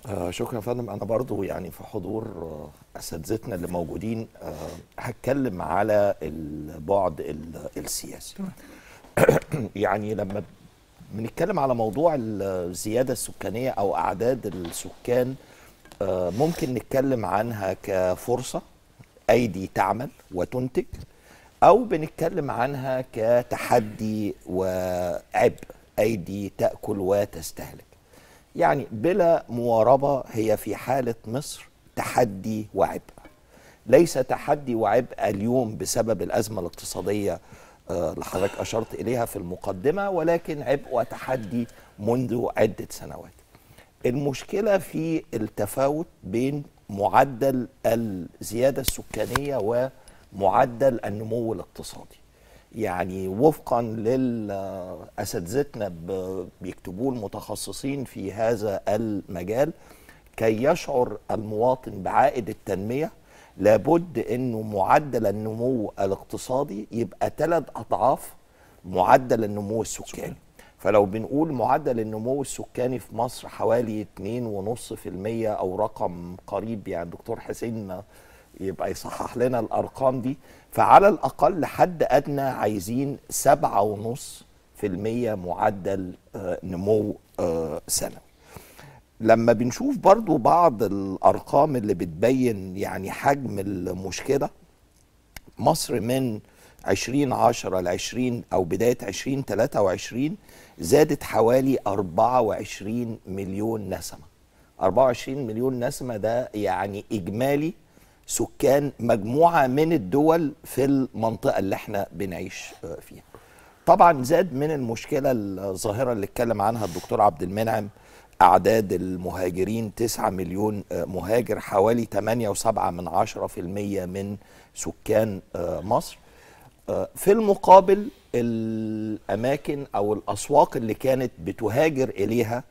آه شكرا يا فندم انا برضو يعني في حضور آه اساتذتنا اللي موجودين آه هتكلم على البعد ال- السياسي يعني لما بنتكلم على موضوع الزياده السكانيه او اعداد السكان آه ممكن نتكلم عنها كفرصه ايدي تعمل وتنتج او بنتكلم عنها كتحدي وعبء ايدي تاكل وتستهلك يعني بلا مواربه هي في حاله مصر تحدي وعبء ليس تحدي وعبء اليوم بسبب الازمه الاقتصاديه آه، اللي حضرتك اشرت اليها في المقدمه ولكن عبء وتحدي منذ عده سنوات المشكله في التفاوت بين معدل الزياده السكانيه ومعدل النمو الاقتصادي يعني وفقا لاساتذتنا ب- بيكتبوه المتخصصين في هذا المجال كي يشعر المواطن بعائد التنميه لابد انه معدل النمو الاقتصادي يبقى ثلاث اضعاف معدل النمو السكاني فلو بنقول معدل النمو السكاني في مصر حوالي 2.5% او رقم قريب يعني دكتور حسين يبقى يصحح لنا الارقام دي فعلى الاقل حد ادنى عايزين 7.5% معدل آه، نمو آه، سنوي لما بنشوف برضو بعض الارقام اللي بتبين يعني حجم المشكله مصر من 2010 ل 20 او بدايه 2023 زادت حوالي 24 مليون نسمه 24 مليون نسمه ده يعني اجمالي سكان مجموعه من الدول في المنطقه اللي احنا بنعيش آه، فيها طبعا زاد من المشكله الظاهره اللي اتكلم عنها الدكتور عبد المنعم اعداد المهاجرين 9 مليون آه، مهاجر حوالي 8.7 من 10% من سكان آه، مصر آه، في المقابل الاماكن او الاسواق اللي كانت بتهاجر اليها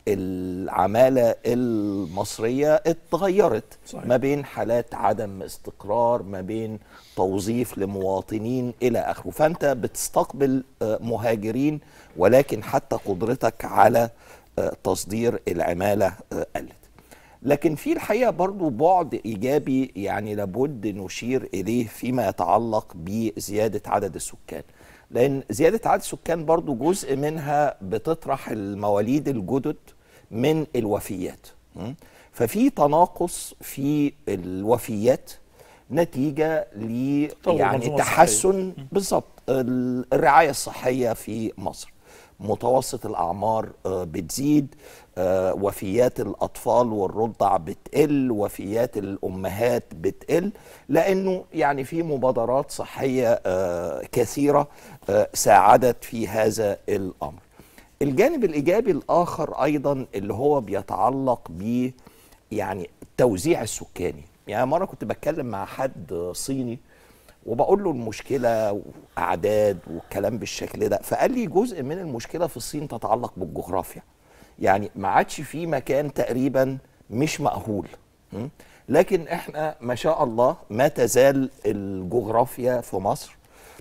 العماله المصريه اتغيرت صحيح. ما بين حالات عدم استقرار ما بين توظيف لمواطنين الى اخره فانت بتستقبل آه، مهاجرين ولكن حتى قدرتك على آه، تصدير العماله آه، قلت لكن في الحقيقه برضو بعد ايجابي يعني لابد نشير اليه فيما يتعلق بزياده عدد السكان لان زياده عدد السكان برضو جزء منها بتطرح المواليد الجدد من الوفيات م? ففي تناقص في الوفيات نتيجه ل تطور يعني المنظومة تحسن بالظبط ال- الرعايه الصحيه في مصر متوسط الاعمار آه، بتزيد آه، وفيات الاطفال والرضع بتقل وفيات الامهات بتقل لانه يعني في مبادرات صحيه آه، كثيره آه، ساعدت في هذا الامر الجانب الايجابي الاخر ايضا اللي هو بيتعلق ب يعني التوزيع السكاني يعني مره كنت بتكلم مع حد صيني وبقول له المشكله واعداد والكلام بالشكل ده فقال لي جزء من المشكله في الصين تتعلق بالجغرافيا يعني ما عادش في مكان تقريبا مش مأهول م? لكن احنا ما شاء الله ما تزال الجغرافيا في مصر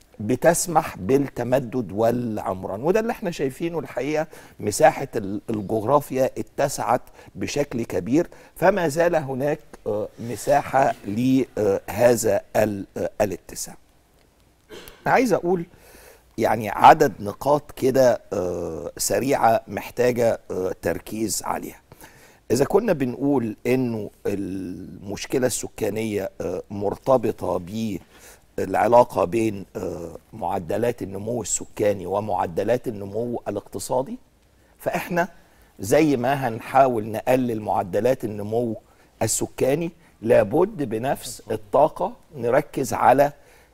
بتسمح بالتمدد والعمران وده اللي احنا شايفينه الحقيقه مساحه ال- الجغرافيا اتسعت بشكل كبير فما زال هناك آه، مساحه لهذا ال- آه، الاتساع. أنا عايز اقول يعني عدد نقاط كده آه، سريعه محتاجه آه، تركيز عليها. إذا كنا بنقول إنه المشكلة السكانية آه، مرتبطة بالعلاقة بين آه، معدلات النمو السكاني ومعدلات النمو الاقتصادي فإحنا زي ما هنحاول نقلل معدلات النمو السكاني لابد بنفس الطاقة نركز على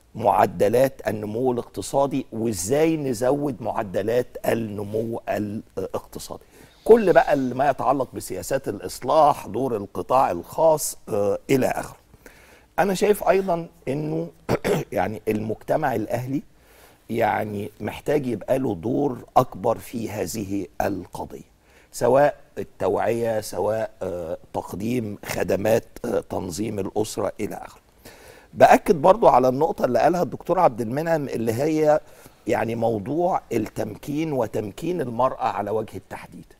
معدلات النمو الاقتصادي وازاي نزود معدلات النمو الاقتصادي كل بقى اللي ما يتعلق بسياسات الاصلاح دور القطاع الخاص آه، الى اخره انا شايف ايضا انه يعني المجتمع الاهلي يعني محتاج يبقى له دور اكبر في هذه القضيه سواء التوعيه سواء آه، تقديم خدمات آه، تنظيم الاسره الى اخره باكد برضو على النقطه اللي قالها الدكتور عبد المنعم اللي هي يعني موضوع التمكين وتمكين المراه على وجه التحديد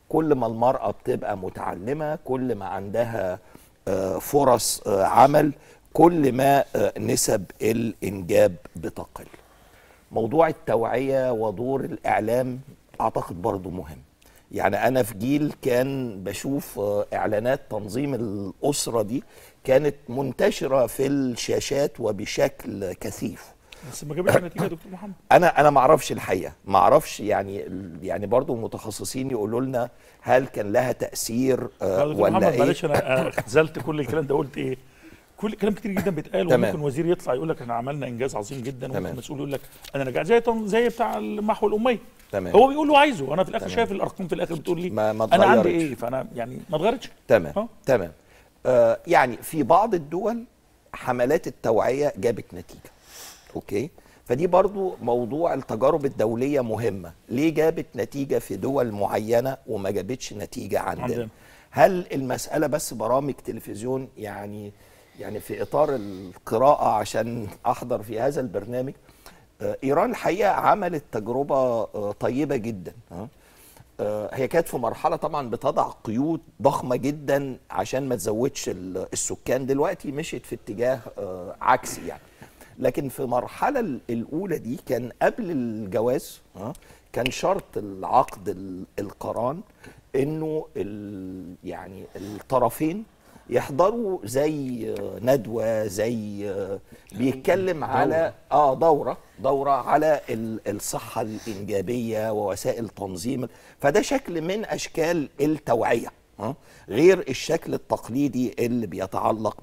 كل ما المراه بتبقى متعلمه كل ما عندها آه، فرص آه، عمل كل ما آه، نسب الانجاب بتقل موضوع التوعيه ودور الاعلام اعتقد برضو مهم يعني انا في جيل كان بشوف آه، اعلانات تنظيم الاسره دي كانت منتشره في الشاشات وبشكل كثيف بس ما جابش نتيجه يا دكتور محمد انا انا ما اعرفش الحقيقه ما اعرفش يعني يعني برضو المتخصصين يقولوا لنا هل كان لها تاثير آه، يا دكتور ولا محمد ايه معلش انا اختزلت كل الكلام ده قلت ايه كل كلام كتير جدا بيتقال تمام. وممكن وزير يطلع يقول لك احنا عملنا انجاز عظيم جدا تمام. وممكن مسؤول يقول لك انا نجحت زي طن- زي بتاع المحو الاميه تمام هو بيقول له عايزه انا في الاخر تمام. شايف الارقام في الاخر بتقول لي ما- ما انا عندي اتغيرتش. ايه فانا يعني ما اتغيرتش تمام آه. تمام آه يعني في بعض الدول حملات التوعيه جابت نتيجه اوكي فدي برضو موضوع التجارب الدوليه مهمه ليه جابت نتيجه في دول معينه وما جابتش نتيجه عندنا, عندنا. هل المساله بس برامج تلفزيون يعني يعني في اطار القراءه عشان احضر في هذا البرنامج آه، ايران الحقيقه عملت تجربه آه، طيبه جدا آه. آه، هي كانت في مرحله طبعا بتضع قيود ضخمه جدا عشان ما تزودش ال- السكان دلوقتي مشيت في اتجاه آه، عكسي يعني لكن في المرحله ال- الاولى دي كان قبل الجواز آه، كان شرط العقد ال- القران انه ال- يعني الطرفين يحضروا زي آه، ندوه زي آه، بيتكلم على اه دوره دوره على ال- الصحه الانجابيه ووسائل تنظيم فده شكل من اشكال التوعيه آه، غير الشكل التقليدي اللي بيتعلق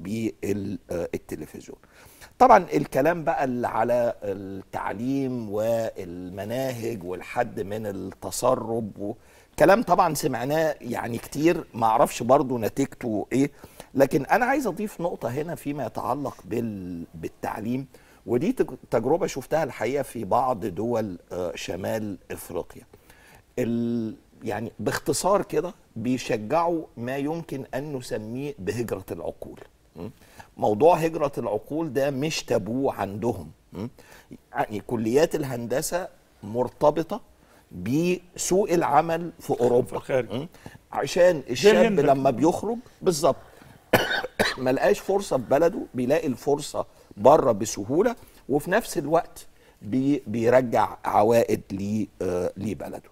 بالتلفزيون طبعا الكلام بقى اللي على التعليم والمناهج والحد من التسرب كلام طبعا سمعناه يعني كتير ما اعرفش برضو نتيجته ايه لكن انا عايز اضيف نقطة هنا فيما يتعلق بال... بالتعليم ودي تج- تجربة شفتها الحقيقة في بعض دول آه، شمال افريقيا ال... يعني باختصار كده بيشجعوا ما يمكن ان نسميه بهجرة العقول م? موضوع هجرة العقول ده مش تابو عندهم م? يعني كليات الهندسة مرتبطة بسوق العمل في في اوروبا الخارج. م? عشان الشاب الهند. لما بيخرج بالظبط ما لقاش فرصه في بلده بيلاقي الفرصه بره بسهوله وفي نفس الوقت بي بيرجع عوائد لي- آه، لبلده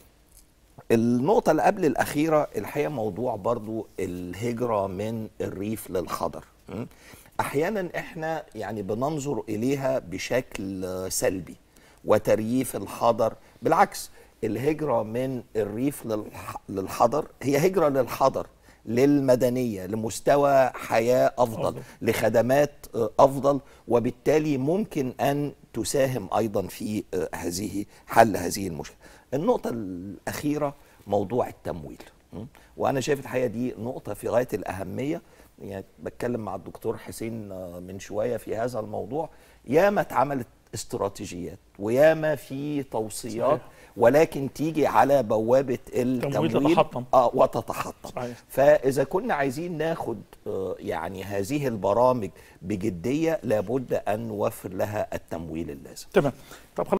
النقطة اللي قبل الأخيرة الحقيقة موضوع برضو الهجرة من الريف للخضر م? أحيانا إحنا يعني بننظر إليها بشكل آه، سلبي وترييف الخضر بالعكس الهجرة من الريف للح- للحضر هي هجرة للحضر للمدنية لمستوى حياة أفضل أفضل. لخدمات آه، أفضل وبالتالي ممكن أن تساهم أيضا في آه، هذه حل هذه المشكلة النقطة الأخيرة موضوع التمويل م? وأنا شايف الحقيقة دي نقطة في غاية الأهمية يعني بتكلم مع الدكتور حسين آه، من شوية في هذا الموضوع ياما اتعملت استراتيجيات وياما في توصيات صحيح. ولكن تيجي على بوابة التمويل تتحطم. اه وتتحطم صحيح. فاذا كنا عايزين ناخد آه، يعني هذه البرامج بجديه لابد ان نوفر لها التمويل اللازم تمام طب